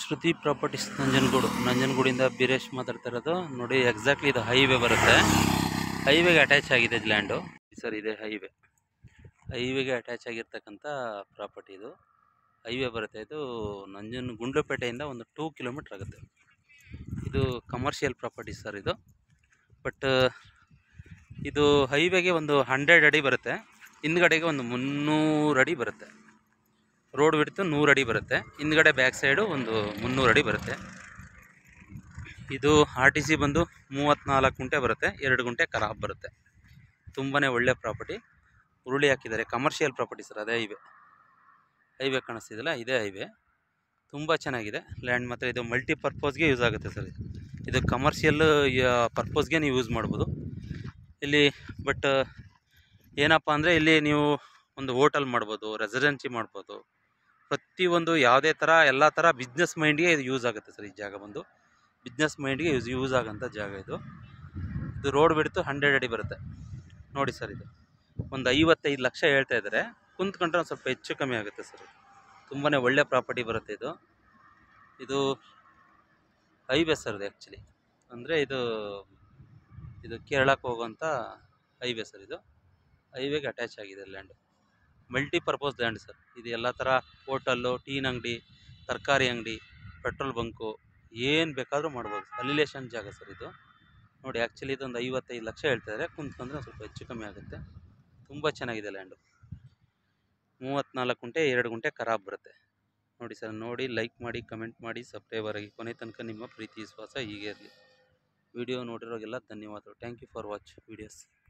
ಶ್ರುತಿ properties Nanjangud ನಂಜನಗೂಡಿಂದ ಬೀರೇಶ್ ಮಾತಾಡ್ತಾ ಇರೋದು ನೋಡಿ ಎಕ್ಸಾಕ್ಟ್ಲಿ ಇದು ಹೈವೇ ಬರುತ್ತೆ ಹೈವೇಗೆ ಅಟ್ಯಾಚ್ ಆಗಿದೆ ಲ್ಯಾಂಡು ಸರ್ ಇದೆ ಹೈವೇ ಹೈವೇಗೆ ಅಟ್ಯಾಚ್ ಆಗಿರ್ತಕ್ಕಂಥ ಪ್ರಾಪರ್ಟಿ ಇದು ಹೈವೇ ಬರುತ್ತೆ ಇದು ನಂಜನ ಗುಂಡ್ಲುಪೇಟೆಯಿಂದ ಒಂದು ಟೂ ಕಿಲೋಮೀಟ್ರ್ ಆಗುತ್ತೆ ಇದು ಕಮರ್ಷಿಯಲ್ ಪ್ರಾಪರ್ಟಿ ಸರ್ ಇದು ಬಟ್ ಇದು ಹೈವೇಗೆ ಒಂದು ಹಂಡ್ರೆಡ್ ಅಡಿ ಬರುತ್ತೆ ಹಿಂದ್ಗಡೆಗೆ ಒಂದು ಮುನ್ನೂರು ಅಡಿ ಬರುತ್ತೆ ರೋಡ್ ಬಿಡ್ತು ನೂರು ಅಡಿ ಬರುತ್ತೆ ಹಿಂದ್ಗಡೆ ಬ್ಯಾಕ್ ಸೈಡು ಒಂದು ಮುನ್ನೂರು ಅಡಿ ಬರುತ್ತೆ ಇದು ಆರ್ ಟಿ ಸಿ ಬಂದು ಮೂವತ್ತ್ನಾಲ್ಕು ಗುಂಟೆ ಬರುತ್ತೆ ಎರಡು ಗುಂಟೆ ಖರಾಬ್ ಬರುತ್ತೆ ತುಂಬಾ ಒಳ್ಳೆ ಪ್ರಾಪರ್ಟಿ ಉರುಳಿ ಹಾಕಿದ್ದಾರೆ ಕಮರ್ಷಿಯಲ್ ಪ್ರಾಪರ್ಟಿ ಸರ್ ಅದೇ ಹೈವೇ ಹೈವೇ ಕಾಣಿಸ್ತಿದೆಯಲ್ಲ ಇದೇ ಹೈವೇ ತುಂಬ ಚೆನ್ನಾಗಿದೆ ಲ್ಯಾಂಡ್ ಮಾತ್ರ ಇದು ಮಲ್ಟಿಪರ್ಪಸ್ಗೆ ಯೂಸ್ ಆಗುತ್ತೆ ಸರ್ ಇದು ಇದು ಕಮರ್ಷಿಯಲ್ ಪರ್ಪಸ್ಗೆ ನೀವು ಯೂಸ್ ಮಾಡ್ಬೋದು ಇಲ್ಲಿ ಬಟ್ ಏನಪ್ಪ ಅಂದರೆ ಇಲ್ಲಿ ನೀವು ಒಂದು ಹೋಟೆಲ್ ಮಾಡ್ಬೋದು ರೆಸಿಡೆನ್ಸಿ ಮಾಡ್ಬೋದು ಪ್ರತಿಯೊಂದು ಯಾವುದೇ ಥರ ಎಲ್ಲ ಥರ ಬಿಸ್ನೆಸ್ ಮೈಂಡ್ಗೆ ಇದು ಯೂಸ್ ಆಗುತ್ತೆ ಸರ್ ಈ ಜಾಗ ಬಂದು ಬಿಸ್ನೆಸ್ ಮೈಂಡ್ಗೆ ಯೂಸ್ ಯೂಸ್ ಆಗೋಂಥ ಜಾಗ ಇದು ಇದು ರೋಡ್ ಬಿಡ್ತು ಹಂಡ್ರೆಡ್ ಅಡಿ ಬರುತ್ತೆ ನೋಡಿ ಸರ್ ಇದು ಒಂದು ಐವತ್ತೈದು ಲಕ್ಷ ಹೇಳ್ತಾ ಇದ್ದಾರೆ ಕುಂತ್ಕೊಂಡ್ರೆ ಒಂದು ಸ್ವಲ್ಪ ಹೆಚ್ಚು ಕಮ್ಮಿ ಆಗುತ್ತೆ ಸರ್ ತುಂಬಾ ಒಳ್ಳೆ ಪ್ರಾಪರ್ಟಿ ಬರುತ್ತೆ ಇದು ಇದು ಹೈವೇ ಸರ್ ಇದು ಆ್ಯಕ್ಚುಲಿ ಅಂದರೆ ಇದು ಇದು ಕೇರಳಕ್ಕೆ ಹೋಗುವಂಥ ಹೈವೇ ಸರ್ ಇದು ಹೈವೇಗೆ ಅಟ್ಯಾಚ್ ಆಗಿದೆ ಲ್ಯಾಂಡು ಮಲ್ಟಿಪರ್ಪಸ್ ಲ್ಯಾಂಡ್ ಸರ್ ಇದು ಎಲ್ಲ ಥರ ಹೋಟಲ್ಲು ಟೀನ್ ಅಂಗಡಿ ತರಕಾರಿ ಅಂಗಡಿ ಪೆಟ್ರೋಲ್ ಬಂಕು ಏನು ಬೇಕಾದರೂ ಮಾಡ್ಬೋದು ಅಲಿಲೇಷನ್ ಜಾಗ ಸರ್ ಇದು ನೋಡಿ ಆ್ಯಕ್ಚುಲಿ ಇದೊಂದು ಐವತ್ತೈದು ಲಕ್ಷ ಹೇಳ್ತಾಯಿದ್ದಾರೆ ಕುಂತ್ಕೊಂಡ್ರೆ ಒಂದು ಸ್ವಲ್ಪ ಹೆಚ್ಚು ಕಮ್ಮಿ ಆಗುತ್ತೆ ತುಂಬ ಚೆನ್ನಾಗಿದೆ ಲ್ಯಾಂಡು ಮೂವತ್ತ್ನಾಲ್ಕು ಗುಂಟೆ ಎರಡು ಗುಂಟೆ ಖರಾಬ್ ಬರುತ್ತೆ ನೋಡಿ ಸರ್ ನೋಡಿ ಲೈಕ್ ಮಾಡಿ ಕಮೆಂಟ್ ಮಾಡಿ ಸಬ್ಸ್ಕ್ರೈಬರ್ ಆಗಿ ಕೊನೆ ತನಕ ನಿಮ್ಮ ಪ್ರೀತಿ ವಿಶ್ವಾಸ ಹೀಗೆ ಇರಲಿ ವಿಡಿಯೋ ನೋಡಿರೋಗೆಲ್ಲ ಧನ್ಯವಾದಗಳು thank you for watch videos